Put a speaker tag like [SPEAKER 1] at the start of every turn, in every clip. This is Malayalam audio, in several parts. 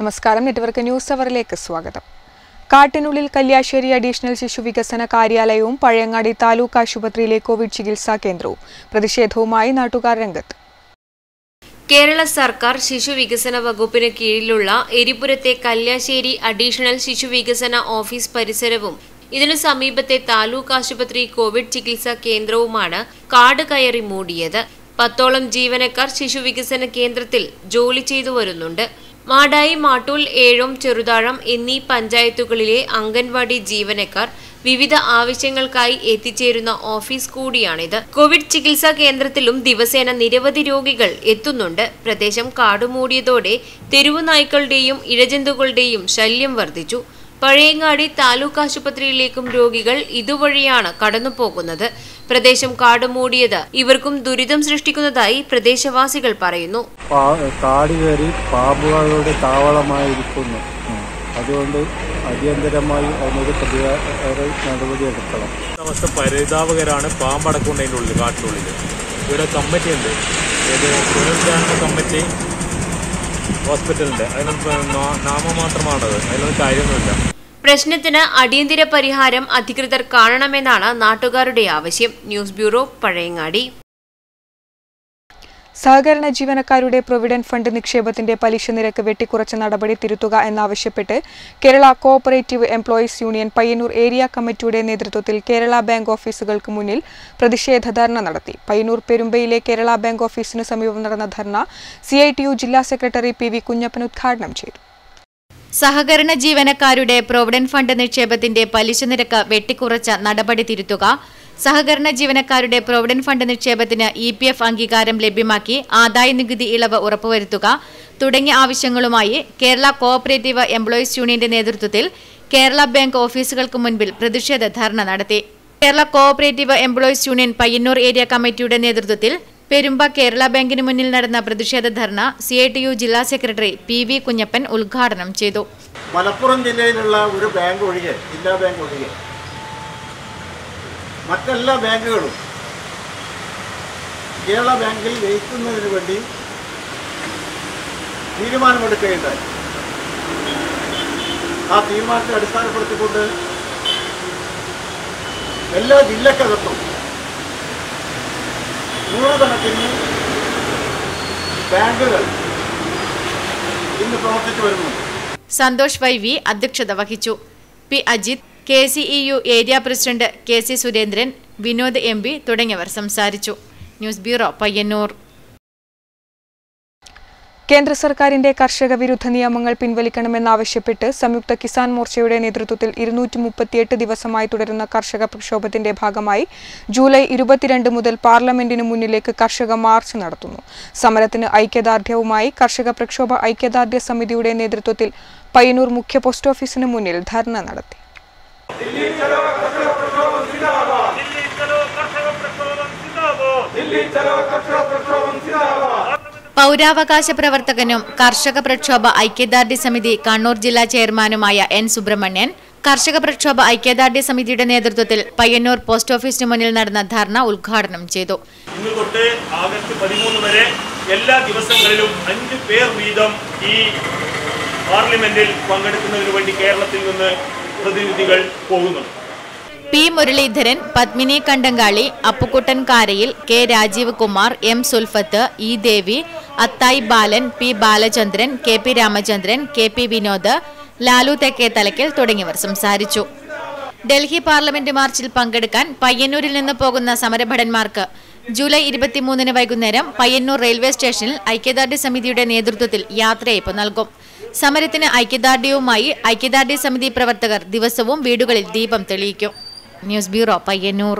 [SPEAKER 1] നമസ്കാരം നെറ്റ്വർക്ക് ന്യൂസ് അവറിലേക്ക് സ്വാഗതം കാട്ടിനുള്ളിൽ കല്യാശ്ശേരി അഡീഷണൽ ശിശു വികസന കാര്യാലയവും പഴയങ്ങാടി താലൂക്ക് ആശുപത്രിയിലെ കോവിഡ് ചികിത്സാ കേന്ദ്രവും പ്രതിഷേധവുമായി നാട്ടുകാർ രംഗത്ത്
[SPEAKER 2] കേരള സർക്കാർ ശിശു വികസന വകുപ്പിന് കീഴിലുള്ള എരിപുരത്തെ കല്യാശ്ശേരി അഡീഷണൽ ശിശു വികസന ഓഫീസ് പരിസരവും ഇതിനു സമീപത്തെ താലൂക്ക് ആശുപത്രി കോവിഡ് ചികിത്സാ കേന്ദ്രവുമാണ് കാട് കയറി മൂടിയത് പത്തോളം ജീവനക്കാർ ശിശു വികസന കേന്ദ്രത്തിൽ ജോലി ചെയ്തു വരുന്നുണ്ട് മാടായി മാട്ടൂൽ ഏഴോം ചെറുതാഴം എന്നീ പഞ്ചായത്തുകളിലെ അംഗൻവാടി ജീവനക്കാർ വിവിധ ആവശ്യങ്ങൾക്കായി എത്തിച്ചേരുന്ന ഓഫീസ് കൂടിയാണിത് കോവിഡ് ചികിത്സാ കേന്ദ്രത്തിലും ദിവസേന നിരവധി രോഗികൾ എത്തുന്നുണ്ട് പ്രദേശം കാടുമൂടിയതോടെ തെരുവു നായ്ക്കളുടെയും ഇഴജന്തുക്കളുടെയും ശല്യം വർദ്ധിച്ചു പഴയങ്ങാടി താലൂക്ക് ആശുപത്രിയിലേക്കും രോഗികൾ ഇതുവഴിയാണ് കടന്നുപോകുന്നത് പ്രദേശം കാടുമൂടിയത് ഇവർക്കും ദുരിതം സൃഷ്ടിക്കുന്നതായി പ്രദേശവാസികൾ പറയുന്നു
[SPEAKER 3] പാ- കാട് കയറി പാമ്പുകളുടെ താവളമായിരിക്കുന്നു അതുകൊണ്ട് അടിയന്തരമായി അതിനൊരു പ്രതികാര നടപടി എടുക്കണം
[SPEAKER 4] അവസ്ഥ പരിതാപകരാണ് പാമ്പടക്കൊണ്ട് അതിൻ്റെ ഉള്ളിൽ കാട്ടിനുള്ളിൽ ഇവിടെ കമ്മിറ്റി ഉണ്ട് ഇത് പുനരുദ്ധാരണ കമ്മിറ്റി ഹോസ്പിറ്റലുണ്ട് അതിനൊന്നും നാ- നാമമാത്രമാണത് അതിലൊന്നും കാര്യമൊന്നുമില്ല
[SPEAKER 2] പ്രശ്നത്തിന് അടിയന്തര പരിഹാരം അധികൃതർ കാണണമെന്നാണ് നാട്ടുകാരുടെ ആവശ്യം ന്യൂസ് ബ്യൂറോ പഴയങ്ങാടി
[SPEAKER 1] സഹകരണ ജീവനക്കാരുടെ പ്രൊവിഡന്റ് ഫണ്ട് നിക്ഷേപത്തിന്റെ പലിശ നിരക്ക് വെട്ടിക്കുറച്ച നടപടി തിരുത്തുക എന്നാവശ്യപ്പെട്ട് Kerala cooperative employees union Payyanur area കമ്മിറ്റിയുടെ നേതൃത്വത്തിൽ കേരള ബാങ്ക് ഓഫീസുകൾക്ക് മുന്നിൽ പ്രതിഷേധ ധർണ നടത്തി പയ്യന്നൂർ പെരുമ്പയിലെ കേരള ബാങ്ക് ഓഫീസിന് സമീപം നടന്ന ധർണ സി ജില്ലാ സെക്രട്ടറി പി വി കുഞ്ഞപ്പൻ ഉദ്ഘാടനം ചെയ്തു
[SPEAKER 5] സഹകരണ ജീവനക്കാരുടെ പ്രൊവിഡന്റ് ഫണ്ട് നിക്ഷേപത്തിന്റെ പലിശ നിരക്ക് വെട്ടിക്കുറച്ച നടപടി തിരുത്തുക സഹകരണ ജീവനക്കാരുടെ പ്രൊവിഡന്റ് ഫണ്ട് നിക്ഷേപത്തിന് ഇ പി എഫ് അംഗീകാരം ലഭ്യമാക്കി ആദായ നികുതി ഇളവ് ഉറപ്പുവരുത്തുക തുടങ്ങിയ ആവശ്യങ്ങളുമായി കേരള കോഓപ്പറേറ്റീവ് എംപ്ലോയീസ് യൂണിയന്റെ നേതൃത്വത്തിൽ കേരള ബാങ്ക് ഓഫീസുകൾക്ക് മുൻപിൽ പ്രതിഷേധ ധർണ നടത്തി Kerala cooperative employees union Payyanur area കമ്മിറ്റിയുടെ നേതൃത്വത്തിൽ പെരുമ്പ കേരള ബാങ്കിന് മുന്നിൽ നടന്ന പ്രതിഷേധ dharna C I T U ജില്ലാ സെക്രട്ടറി പി വി കുഞ്ഞപ്പൻ ഉദ്ഘാടനം ചെയ്തു
[SPEAKER 6] മലപ്പുറം ജില്ലയിലുള്ള ഒരു ബാങ്ക് ഒഴികെ ജില്ലാ ബാങ്ക് ഒഴികെ മറ്റെല്ലാ ബാങ്കുകളും കേരള ബാങ്കിൽ ലയിക്കുന്നതിന് വേണ്ടി തീരുമാനമെടുക്കുകയുണ്ടായി ആ തീരുമാനത്തെ അടിസ്ഥാനപ്പെടുത്തിക്കൊണ്ട് എല്ലാ ജില്ലക്കകത്തും നൂറുകണക്കിന് ബാങ്കുകൾ ഇന്ന് പ്രവർത്തിച്ചു വരുന്നുണ്ട്
[SPEAKER 5] സന്തോഷ് വൈ വി അധ്യക്ഷത വഹിച്ചു P Ajith K C E U area president K C Surendran Vinod M P തുടങ്ങിയവർ സംസാരിച്ചു ന്യൂസ് ബ്യൂറോ പയ്യന്നൂർ
[SPEAKER 1] കേന്ദ്ര സർക്കാരിന്റെ കർഷക വിരുദ്ധ നിയമങ്ങൾ പിൻവലിക്കണമെന്നാവശ്യപ്പെട്ട് സംയുക്ത കിസാൻ മോർച്ചയുടെ നേതൃത്വത്തിൽ ഇരുന്നൂറ്റി മുപ്പത്തിയെട്ട് ദിവസമായി തുടരുന്ന കർഷക പ്രക്ഷോഭത്തിന്റെ ഭാഗമായി ജൂലൈ ഇരുപത്തിരണ്ട് മുതൽ പാർലമെന്റിന് മുന്നിലേക്ക് കർഷക മാർച്ച് നടത്തുന്നു സമരത്തിന് ഐക്യദാർഢ്യവുമായി കർഷക പ്രക്ഷോഭ ഐക്യദാർഢ്യ സമിതിയുടെ നേതൃത്വത്തിൽ പയ്യന്നൂർ മുഖ്യ പോസ്റ്റ് ഓഫീസിന് മുന്നിൽ ധർണ നടത്തി
[SPEAKER 5] പൗരാവകാശ പ്രവർത്തകനും കർഷക പ്രക്ഷോഭ ഐക്യദാർഢ്യ സമിതി കണ്ണൂർ ജില്ലാ ചെയർമാനുമായ എൻ സുബ്രഹ്മണ്യൻ കർഷക പ്രക്ഷോഭ ഐക്യദാർഢ്യ സമിതിയുടെ നേതൃത്വത്തിൽ പയ്യന്നൂർ പോസ്റ്റ് ഓഫീസിന് മുന്നിൽ നടന്ന ധർണ ഉദ്ഘാടനം ചെയ്തു
[SPEAKER 7] ഇന്ന് തൊട്ട് ആഗസ്റ്റ് പതിമൂന്ന് വരെ എല്ലാ ദിവസങ്ങളിലും അഞ്ച് പേർ വീതം ഈ പാർലമെന്റിൽ പങ്കെടുക്കുന്നതിന് വേണ്ടി കേരളത്തിൽ നിന്ന് പ്രതിനിധികൾ പോകുന്നുണ്ട്
[SPEAKER 5] പി മുരളീധരൻ പത്മിനി കണ്ടങ്കാളി അപ്പുക്കുട്ടൻ കാരയിൽ K Rajeev Kumar M Sulfath E Devi Athayi Balan P Balachandran K P Ramachandran K P Vinod Lalu Thekke Thalakkal തുടങ്ങിയവർ സംസാരിച്ചു ഡൽഹി പാർലമെന്റ് മാർച്ചിൽ പങ്കെടുക്കാൻ പയ്യന്നൂരിൽ നിന്ന് പോകുന്ന സമരഭടന്മാർക്ക് ജൂലൈ ഇരുപത്തിമൂന്നിന് വൈകുന്നേരം പയ്യന്നൂർ റെയിൽവേ സ്റ്റേഷനിൽ ഐക്യദാർഢ്യ സമിതിയുടെ നേതൃത്വത്തിൽ യാത്രയയപ്പ് നൽകും സമരത്തിന് ഐക്യദാർഢ്യവുമായി ഐക്യദാർഢ്യ സമിതി പ്രവർത്തകർ ദിവസവും വീടുകളിൽ ദീപം തെളിയിക്കും ന്യൂസ് ബ്യൂറോ പയ്യന്നൂർ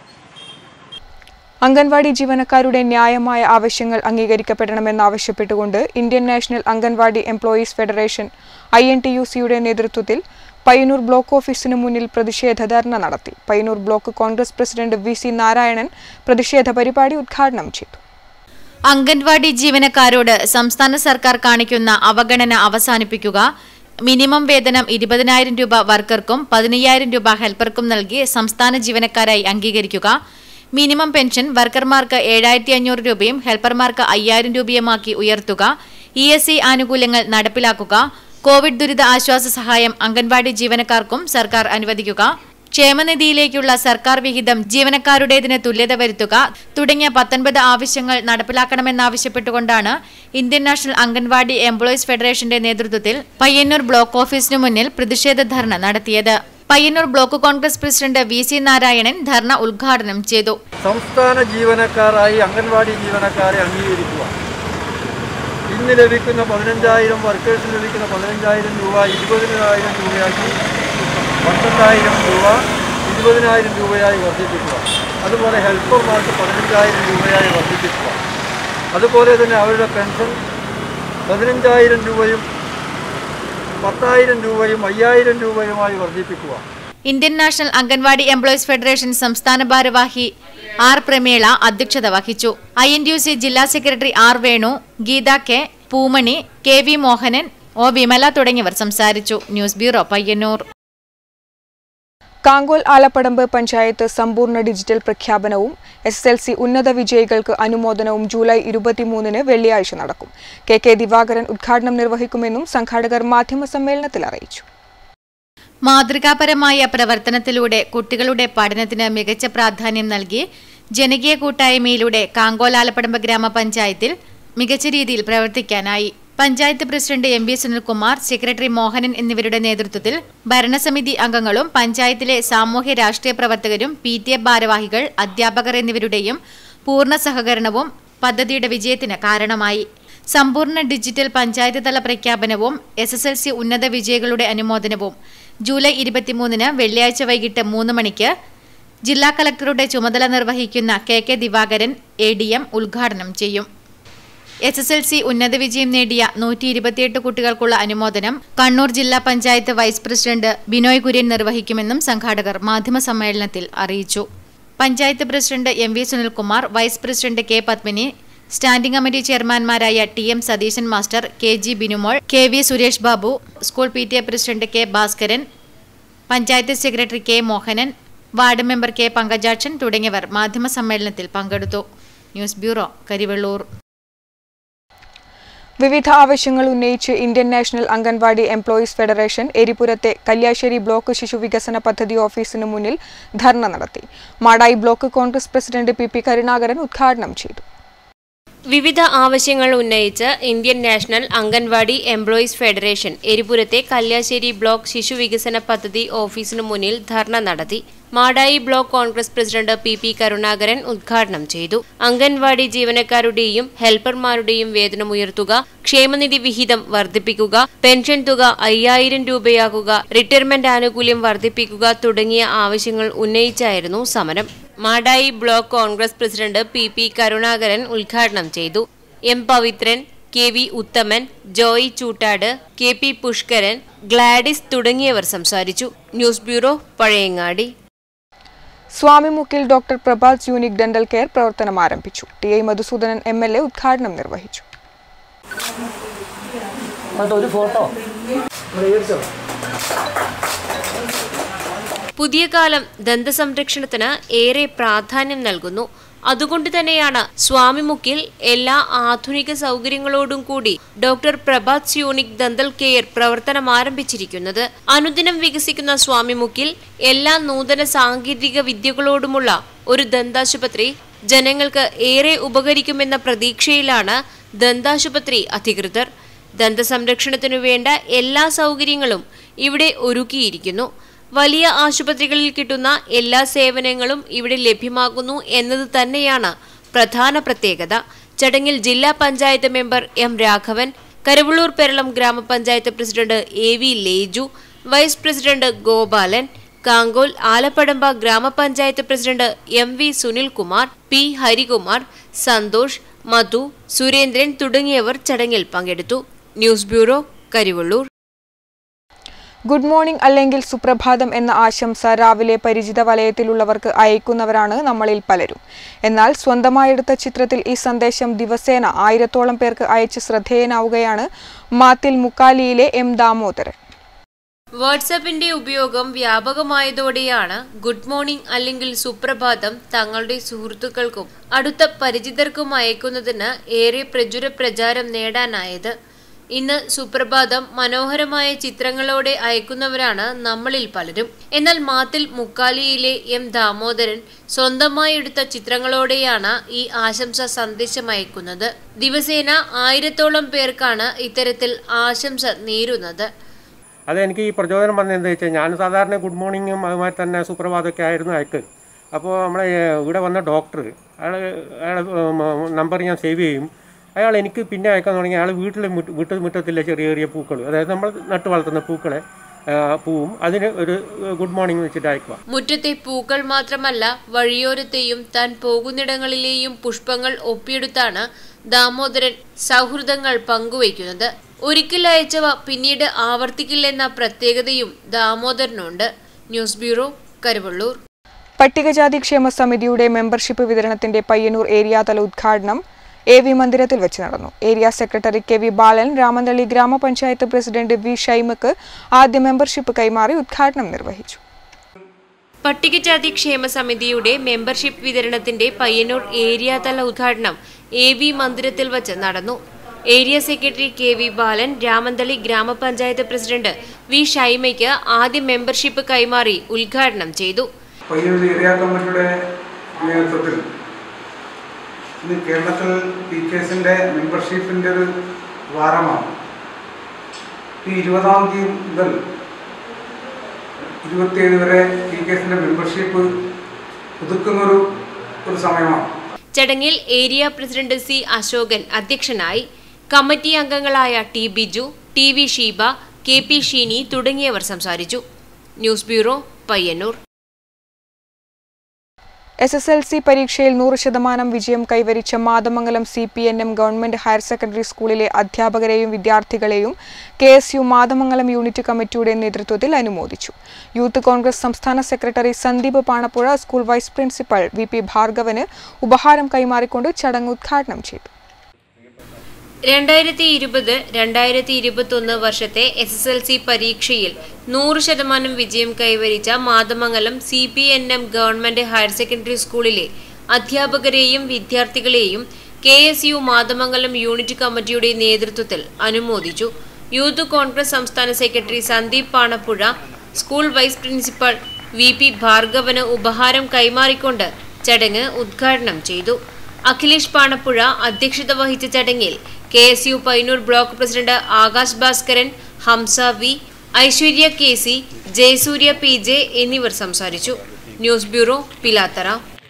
[SPEAKER 1] അംഗൻവാടി ജീവനക്കാരുടെ ന്യായമായ ആവശ്യങ്ങൾ അംഗീകരിക്കപ്പെടണമെന്നാവശ്യപ്പെട്ടുകൊണ്ട് Indian national anganwadi employees federation I N T U സിയുടെ നേതൃത്വത്തിൽ പയ്യന്നൂർ ബ്ലോക്ക് ഓഫീസിന് മുന്നിൽ പ്രതിഷേധ ധർണ നടത്തി Payyanur block Congress president V C Narayanan പ്രതിഷേധ പരിപാടി ഉദ്ഘാടനം ചെയ്തു
[SPEAKER 5] അംഗൻവാടി ജീവനക്കാരോട് സംസ്ഥാന സർക്കാർ കാണിക്കുന്ന അവഗണന അവസാനിപ്പിക്കുക മിനിമം വേതനം ഇരുപതിനായിരം രൂപ വർക്കർക്കും പതിനയ്യായിരം രൂപ ഹെൽപ്പർക്കും നൽകി സംസ്ഥാന ജീവനക്കാരായി അംഗീകരിക്കുക മിനിമം പെൻഷൻ വർക്കർമാർക്ക് ഏഴായിരത്തി അഞ്ഞൂറ് രൂപയും ഹെൽപ്പർമാർക്ക് അയ്യായിരം രൂപയുമാക്കി ഉയർത്തുക ഇ എസ് സി ആനുകൂല്യങ്ങൾ നടപ്പിലാക്കുക കോവിഡ് ദുരിത ആശ്വാസ സഹായം അംഗൻവാടി ജീവനക്കാർക്കും സർക്കാർ അനുവദിക്കുക ക്ഷേമനിധിയിലേക്കുള്ള സർക്കാർ വിഹിതം ജീവനക്കാരുടേതിന് തുല്യത വരുത്തുക തുടങ്ങിയ പത്തൊൻപത് ആവശ്യങ്ങൾ നടപ്പിലാക്കണമെന്നാവശ്യപ്പെട്ടുകൊണ്ടാണ് ഇന്ത്യൻ നാഷണൽ അംഗൻവാടി എംപ്ലോയീസ് ഫെഡറേഷന്റെ നേതൃത്വത്തിൽ പയ്യന്നൂർ ബ്ലോക്ക് ഓഫീസിനു മുന്നിൽ പ്രതിഷേധ ധർണ നടത്തിയത് Payyanur block Congress president V C Narayanan dharna ഉദ്ഘാടനം ചെയ്തു
[SPEAKER 3] സംസ്ഥാന ജീവനക്കാരായി അംഗൻവാടി ജീവനക്കാരെ അംഗീകരിക്കുക ഇന്ന് ലഭിക്കുന്ന പതിനഞ്ചായിരം വർക്കേഴ്സിന് ലഭിക്കുന്ന പതിനഞ്ചായിരം രൂപ ഇരുപതിനായിരം രൂപയാക്കി പന്ത്രണ്ടായിരം രൂപ ഇരുപതിനായിരം രൂപയായി വർദ്ധിപ്പിക്കുക അതുപോലെ ഹെൽപ്പർമാർക്ക് പതിനഞ്ചായിരം രൂപയായി വർദ്ധിപ്പിക്കുക അതുപോലെ തന്നെ അവരുടെ പെൻഷൻ പതിനഞ്ചായിരം രൂപയും പത്തായിരം രൂപയും അയ്യായിരം രൂപയുമായി വർദ്ധിപ്പിക്കുക
[SPEAKER 5] Indian national anganwadi employees federation സംസ്ഥാന ഭാരവാഹി ആർ പ്രമേള അധ്യക്ഷത വഹിച്ചു ഐ എൻ യു സി ജില്ലാ സെക്രട്ടറി R Venu Geetha K Poomani K V Mohanan O Vimala തുടങ്ങിയവർ സംസാരിച്ചു ന്യൂസ് ബ്യൂറോ പയ്യന്നൂർ
[SPEAKER 1] കാങ്കോൽ ആലപ്പടമ്പ് പഞ്ചായത്ത് സമ്പൂർണ്ണ ഡിജിറ്റൽ പ്രഖ്യാപനവും എസ് എസ് എൽ സി ഉന്നത വിജയികൾക്ക് അനുമോദനവും ജൂലൈ ഇരുപത്തിമൂന്നിന് വെള്ളിയാഴ്ച നടക്കും കെ കെ ദിവാകരൻ ഉദ്ഘാടനം നിർവഹിക്കുമെന്നും സംഘാടകർ മാധ്യമസമ്മേളനത്തിൽ അറിയിച്ചു
[SPEAKER 5] മാതൃകാപരമായ പ്രവർത്തനത്തിലൂടെ കുട്ടികളുടെ പഠനത്തിന് മികച്ച പ്രാധാന്യം നൽകി ജനകീയ കൂട്ടായ്മയിലൂടെ കാങ്കോലാലപ്പടമ്പ ഗ്രാമപഞ്ചായത്തിൽ മികച്ച രീതിയിൽ പ്രവർത്തിക്കാനായി panchayat president M V Sunilkumar secretary Mohanan എന്നിവരുടെ നേതൃത്വത്തിൽ ഭരണസമിതി അംഗങ്ങളും പഞ്ചായത്തിലെ സാമൂഹ്യ രാഷ്ട്രീയ പ്രവർത്തകരും പി ടി എ ഭാരവാഹികൾ അധ്യാപകർ എന്നിവരുടെയും പൂർണ്ണ സഹകരണവും പദ്ധതിയുടെ വിജയത്തിന് കാരണമായി സമ്പൂർണ്ണ ഡിജിറ്റൽ പഞ്ചായത്ത് തല പ്രഖ്യാപനവും എസ് എസ് എൽ സി ഉന്നത വിജയികളുടെ അനുമോദനവും ജൂലൈ ഇരുപത്തിമൂന്നിന് വെള്ളിയാഴ്ച വൈകിട്ട് മൂന്ന് മണിക്ക് ജില്ലാ കളക്ടറുടെ ചുമതല നിർവഹിക്കുന്ന K K Divakaran A D M ഉദ്ഘാടനം ചെയ്യും എസ് എസ് എൽ സി ഉന്നത വിജയം നേടിയ നൂറ്റി ഇരുപത്തിയെട്ട് കുട്ടികൾക്കുള്ള അനുമോദനം കണ്ണൂർ ജില്ലാ പഞ്ചായത്ത് വൈസ് പ്രസിഡന്റ് ബിനോയ് കുര്യൻ നിർവഹിക്കുമെന്നും സംഘാടകർ മാധ്യമസമ്മേളനത്തിൽ അറിയിച്ചു panchayat president M V Sunilkumar vice president K Padmini standing committee ചെയർമാൻമാരായ T M Satheesan master K G Binumol K V Suresh Babu school P T A president K Bhaskaran panchayat secretary K Mohanan ward member K Pankajakshan തുടങ്ങിയവർ മാധ്യമസമ്മേളനത്തിൽ പങ്കെടുത്തു ന്യൂസ് ബ്യൂറോ കരിവെള്ളൂർ
[SPEAKER 1] വിവിധ ആവശ്യങ്ങൾ ഉന്നയിച്ച് Indian national anganwadi employees federation എരിപുരത്തെ കല്യാശ്ശേരി ബ്ലോക്ക് ശിശു വികസന പദ്ധതി ഓഫീസിന് മുന്നിൽ ധർണ നടത്തി Madayi block Congress president P P Karunakaran ഉദ്ഘാടനം ചെയ്തു
[SPEAKER 2] വിവിധ ആവശ്യങ്ങൾ ഉന്നയിച്ച് Indian national anganwadi employees federation എരിപുരത്തെ കല്യാശ്ശേരി ബ്ലോക്ക് ശിശു വികസന പദ്ധതി ഓഫീസിനു മുന്നിൽ ധർണ നടത്തി Madayi block Congress president P P Karunakaran ഉദ്ഘാടനം ചെയ്തു അംഗൻവാടി ജീവനക്കാരുടെയും ഹെൽപ്പർമാരുടെയും വേതനം ഉയർത്തുക ക്ഷേമനിധി വിഹിതം വർദ്ധിപ്പിക്കുക പെൻഷൻ തുക അയ്യായിരം രൂപയാക്കുക റിട്ടയർമെന്റ് ആനുകൂല്യം വർദ്ധിപ്പിക്കുക തുടങ്ങിയ ആവശ്യങ്ങൾ ഉന്നയിച്ചായിരുന്നു സമരം Madayi block Congress president P P Karunakaran ഉദ്ഘാടനം ചെയ്തു M Pavithran K V Uthaman Joy Choottad K P Pushkaran Gladys തുടങ്ങിയവർ സംസാരിച്ചു ന്യൂസ് ബ്യൂറോ പഴയങ്ങാടി
[SPEAKER 1] സ്വാമിമുക്കിൽ doctor Prabhat unique dental care പ്രവർത്തനം ആരംഭിച്ചു T I Madhusoodanan M L A ഉദ്ഘാടനം നിർവഹിച്ചു
[SPEAKER 8] ഒരു ഫോട്ടോ
[SPEAKER 2] പുതിയ കാലം ദന്തസംരക്ഷണത്തിന് ഏറെ പ്രാധാന്യം നൽകുന്നു അതുകൊണ്ട് തന്നെയാണ് സ്വാമിമുക്കിൽ എല്ലാ ആധുനിക സൗകര്യങ്ങളോടും കൂടി doctor Prabhat unique dental care പ്രവർത്തനം ആരംഭിച്ചിരിക്കുന്നത് അനുദിനം വികസിക്കുന്ന സ്വാമിമുക്കിൽ എല്ലാ നൂതന സാങ്കേതിക വിദ്യകളോടുമുള്ള ഒരു ദന്താശുപത്രി ജനങ്ങൾക്ക് ഏറെ ഉപകരിക്കുമെന്ന പ്രതീക്ഷയിലാണ് ദന്താശുപത്രി അധികൃതർ ദന്തസംരക്ഷണത്തിനു വേണ്ട എല്ലാ സൗകര്യങ്ങളും ഇവിടെ ഒരുക്കിയിരിക്കുന്നു വലിയ ആശുപത്രികളിൽ കിട്ടുന്ന എല്ലാ സേവനങ്ങളും ഇവിടെ ലഭ്യമാകുന്നു എന്നത് തന്നെയാണ് പ്രധാന പ്രത്യേകത ചടങ്ങിൽ ജില്ലാ പഞ്ചായത്ത് മെമ്പർ എം രാഘവൻ കരുവള്ളൂർ പെരളം ഗ്രാമപഞ്ചായത്ത് president A V Leju vice president Gopalan Kankol Alappadamba ഗ്രാമപഞ്ചായത്ത് president M V Sunilkumar P Harikumar Santhosh Madhu Surendran തുടങ്ങിയവർ ചടങ്ങിൽ പങ്കെടുത്തു news bureau Karivellur
[SPEAKER 1] good morning അല്ലെങ്കിൽ സുപ്രഭാതം എന്ന ആശംസ രാവിലെ പരിചിത വലയത്തിലുള്ളവർക്ക് അയക്കുന്നവരാണ് നമ്മളിൽ പലരും എന്നാൽ സ്വന്തമായെടുത്ത ചിത്രത്തിൽ ഈ സന്ദേശം ദിവസേന ആയിരത്തോളം പേർക്ക് അയച്ച് ശ്രദ്ധേയനാവുകയാണ് മാത്തിൽ മുക്കാലിയിലെ എം ദാമോദരൻ
[SPEAKER 2] വാട്സാപ്പിന്റെ ഉപയോഗം വ്യാപകമായതോടെയാണ് ഗുഡ് മോർണിംഗ് അല്ലെങ്കിൽ സുപ്രഭാതം തങ്ങളുടെ സുഹൃത്തുക്കൾക്കും അടുത്ത പരിചിതർക്കും അയക്കുന്നതിന് ഏറെ പ്രചുര പ്രചാരം നേടാനായത് ഇന്ന് സുപ്രഭാതം മനോഹരമായ ചിത്രങ്ങളോടെ അയക്കുന്നവരാണ് നമ്മളിൽ പലരും എന്നാൽ മാത്തിൽ മുക്കാലിയിലെ എം ദാമോദരൻ സ്വന്തമായി എടുത്ത ചിത്രങ്ങളോടെയാണ് ഈ ആശംസ സന്ദേശം അയക്കുന്നത് ദിവസേന ആയിരത്തോളം പേർക്കാണ് ഇത്തരത്തിൽ ആശംസ നേരുന്നത്
[SPEAKER 8] അതെനിക്ക് ഈ പ്രചോദനം വന്നത് എന്താ വെച്ചാൽ ഞാൻ സാധാരണ ഗുഡ് മോർണിംഗും അതുമാതിരി തന്നെ സുപ്രഭാതമൊക്കെ ആയിരുന്നു അയക്ക് അപ്പോൾ നമ്മളെ ഏഹ്, ഇവിടെ വന്ന ഡോക്ടർ അയാൾ അയാളെ നമ്പർ ഞാൻ സേവ് ചെയ്യും അയാൾ എനിക്ക് പിന്നെ അയക്കാൻ തുടങ്ങി അയാൾ വീട്ടിൽ മുറ്റ വീട്ടിൽ മുറ്റത്തിലെ ചെറിയ ചെറിയ പൂക്കൾ അതായത് നമ്മൾ നട്ടു വളർത്തുന്ന പൂക്കളെ ആ, പൂവും അതിന് ഒരു ഗുഡ് മോർണിംഗ് വെച്ചിട്ട് അയക്കുക
[SPEAKER 2] മുറ്റത്തെ പൂക്കൾ മാത്രമല്ല വഴിയോരത്തെയും താൻ പോകുന്നിടങ്ങളിലെയും പുഷ്പങ്ങൾ ഒപ്പിയെടുത്താണ് ദാമോദരൻ സൗഹൃദങ്ങൾ പങ്കുവയ്ക്കുന്നത് ഒരിക്കൽ അയച്ചവ പിന്നീട് ആവർത്തിക്കില്ലെന്ന പ്രത്യേകതയും ദാമോദരനുണ്ട് ന്യൂസ് ബ്യൂറോ കരുവള്ളൂർ
[SPEAKER 1] പട്ടികജാതി ക്ഷേമ സമിതിയുടെ മെമ്പർഷിപ്പ് വിതരണത്തിന്റെ പയ്യന്നൂർ ഏരിയാതല ഉദ്ഘാടനം എ വി മന്ദിരത്തിൽ വെച്ച് നടന്നു area secretary K V Balan Ramanthali ഗ്രാമപഞ്ചായത്ത് പ്രസിഡന്റ് വി ഷൈമക്ക് ആദ്യ മെമ്പർഷിപ്പ് കൈമാറി ഉദ്ഘാടനം നിർവഹിച്ചു
[SPEAKER 2] പട്ടികജാതി ക്ഷേമ സമിതിയുടെ മെമ്പർഷിപ്പ് വിതരണത്തിന്റെ പയ്യന്നൂർ ഏരിയ തല ഉദ്ഘാടനം എ വി മന്ദിരത്തിൽ വച്ച് നടന്നു area secretary K V Balan Ramanthali ഗ്രാമപഞ്ചായത്ത് പ്രസിഡന്റ് വി ഷൈമയ്ക്ക് ആദ്യ മെമ്പർഷിപ്പ് കൈമാറി ഉദ്ഘാടനം ചെയ്തു
[SPEAKER 9] പയ്യന്നൂർ ഏരിയ കമ്മിറ്റിയുടെ നേതൃത്വത്തിൽ ഇന്ന് കേരളത്തിൽ പി കെ എസിൻ്റെ മെമ്പർഷിപ്പിൻ്റെ ഒരു വാരമാണ് ഈ ഇരുപതാം തീയതി മുതൽ ഇരുപത്തിയേഴ് വരെ പി കെ എസിൻ്റെ മെമ്പർഷിപ്പ് പുതുക്കുന്നൊരു ഒരു സമയമാണ്
[SPEAKER 2] ചടങ്ങിൽ ഏരിയ പ്രസിഡന്റ് സി അശോകൻ അധ്യക്ഷനായി കമ്മിറ്റി അംഗങ്ങളായ T Biju T V Sheeba K P Sheeni തുടങ്ങിയവർ സംസാരിച്ചു news bureau Payyanur
[SPEAKER 1] S S L C പരീക്ഷയിൽ നൂറ് ശതമാനം വിജയം കൈവരിച്ച Mathamangalam C P N M government higher secondary സ്കൂളിലെ അധ്യാപകരെയും വിദ്യാർത്ഥികളെയും K S U Mathamangalam unit committee നേതൃത്വത്തിൽ അനുമോദിച്ചു യൂത്ത് കോൺഗ്രസ് സംസ്ഥാന സെക്രട്ടറി Sandeep Panappuzha school vice principal V P ഭാർഗവന് ഉപഹാരം കൈമാറിക്കൊണ്ട് ചടങ്ങ് ഉദ്ഘാടനം ചെയ്തു
[SPEAKER 2] രണ്ടായിരത്തി ഇരുപത് രണ്ടായിരത്തി ഇരുപത്തൊന്ന് വർഷത്തെ എസ് എസ് എൽ സി പരീക്ഷയിൽ നൂറ് ശതമാനം വിജയം കൈവരിച്ച Mathamangalam C P N M government higher secondary സ്കൂളിലെ അധ്യാപകരെയും വിദ്യാർത്ഥികളെയും K S U Mathamangalam unit committee നേതൃത്വത്തിൽ അനുമോദിച്ചു യൂത്ത് കോൺഗ്രസ് സംസ്ഥാന സെക്രട്ടറി Sandeep Panappuzha school vice principal V P ഭാർഗവന് ഉപഹാരം കൈമാറിക്കൊണ്ട് ചടങ്ങ് ഉദ്ഘാടനം ചെയ്തു അഖിലേഷ് പാണപ്പുഴ അധ്യക്ഷത വഹിച്ച ചടങ്ങിൽ K S U Painur block president Akash Bhaskaran Hamsa V Aishwarya K C Jayasurya P J എന്നിവർ സംസാരിച്ചു news bureau Pilathara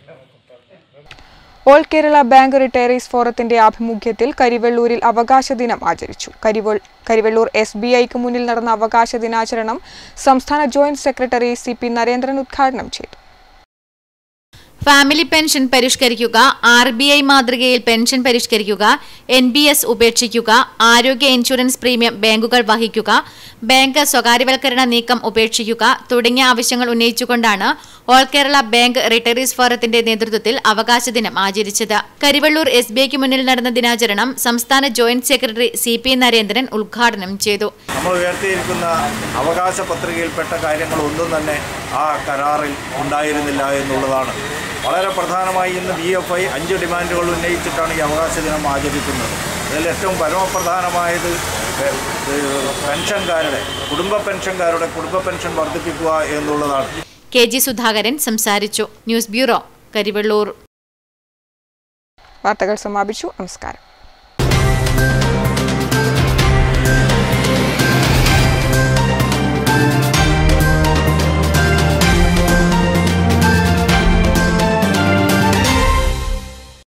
[SPEAKER 1] all Kerala bank retirees ഫോറത്തിന്റെ ആഭിമുഖ്യത്തിൽ കരിവെള്ളൂരിൽ അവകാശ ദിനം ആചരിച്ചു കരിവെൾ കരിവെള്ളൂർ എസ് ബി ഐക്ക് മുന്നിൽ നടന്ന അവകാശ ദിനാചരണം സംസ്ഥാന joint secretary C P Narendran ഉദ്ഘാടനം ചെയ്തു
[SPEAKER 5] ഫാമിലി പെൻഷൻ പരിഷ്കരിക്കുക ആർ ബി ഐ മാതൃകയിൽ പെൻഷൻ പരിഷ്കരിക്കുക എൻ ബി എസ് ഉപേക്ഷിക്കുക ആരോഗ്യ ഇൻഷുറൻസ് പ്രീമിയം ബാങ്കുകൾ വഹിക്കുക ബാങ്ക് സ്വകാര്യവൽക്കരണ നീക്കം ഉപേക്ഷിക്കുക തുടങ്ങിയ ആവശ്യങ്ങൾ ഉന്നയിച്ചുകൊണ്ടാണ് ഓൾ കേരള ബാങ്ക് റിട്ടയറീസ് ഫോറത്തിന്റെ നേതൃത്വത്തിൽ അവകാശ ദിനം ആചരിച്ചത് കരിവള്ളൂർ എസ് ബി ഐക്ക് മുന്നിൽ നടന്ന ദിനാചരണം സംസ്ഥാന joint secretary C P Narendran ഉദ്ഘാടനം ചെയ്തു
[SPEAKER 6] നമ്മൾ ഉയർത്തിയിരിക്കുന്ന അവകാശ പത്രികയിൽപ്പെട്ട കാര്യങ്ങളൊന്നും തന്നെ ആ കരാറിൽ ഉണ്ടായിരുന്നില്ല എന്നുള്ളതാണ് വളരെ പ്രധാനമായി ഇന്ന് ബി എഫ് ഐ അഞ്ച് ഡിമാൻഡുകൾ ഉന്നയിച്ചിട്ടാണ് ഈ അവകാശ ദിനം ആചരിക്കുന്നത് അതിൽ ഏറ്റവും പരമപ്രധാനമായത് പെ- ഏഹ് പെൻഷൻകാരുടെ കുടുംബ പെൻഷൻകാരുടെ കുടുംബ പെൻഷൻ വർദ്ധിപ്പിക്കുക എന്നുള്ളതാണ്
[SPEAKER 5] കെ ജി സുധാകരൻ സംസാരിച്ചു ന്യൂസ് ബ്യൂറോ കരിവള്ളൂർ
[SPEAKER 1] വാർത്തകൾ സമാപിച്ചു നമസ്കാരം